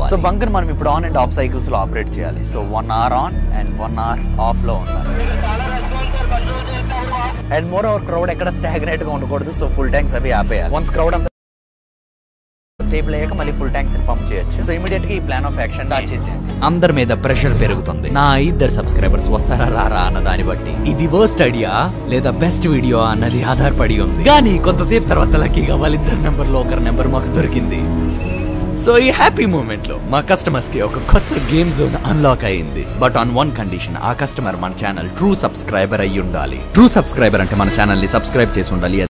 so బంక్ మనం ఇప్పుడు ఆన్ అండ్ ఆఫ్ సైకిల్స్ లో ఆపరేట్ చేయాలి so one hour on and one hour off లో ఉండాలి అండ్ మోర్ ఓవర్ క్రౌడ్ ఎక్కడ స్టాగ్నేట్ గా ఉండకూడదు సో ఫుల్ ట్యాంక్స్ అవి ఆపేయాలి వన్స్ క్రౌడ్ అంతా స్టేబుల్ అయ్యాక మళ్ళీ ఫుల్ ట్యాంక్స్ పంప్ చేయొచ్చు సో ఇమీడియట్ గా ఈ ప్లాన్ ఆఫ్ యాక్షన్ స్టార్ట్ చేసేయండి అందరి మీద ప్రెషర్ పెరుగుతుంది నా ఇద్దరు సబ్స్క్రైబర్స్ వస్తారా రారా అన్న దాన్ని బట్టి ఇది వర్స్ట్ ఐడియా లేదా బెస్ట్ వీడియో అన్నది ఆధారపడి ఉంది కానీ కొంతసేపు తర్వాత లక్కీగా వాళ్ళిద్దరి నెంబర్ లో ఒకరి నెంబర్ మాకు దొరికింది సో ఈ హ్యాపీ మూమెంట్ లో మా కస్టమర్స్ కి ఒక కొత్త గేమ్ జోన్ అన్లాక్ అయింది బట్ ఆన్ వన్ కండిషన్ ఆ కస్టమర్ మన ఛానల్ ట్రూ సబ్స్క్రైబర్ అయి ఉండాలి ట్రూ సబ్స్క్రైబర్ అంటే మన ఛానల్ ని సబ్స్క్రైబ్ చేసి ఉండాలి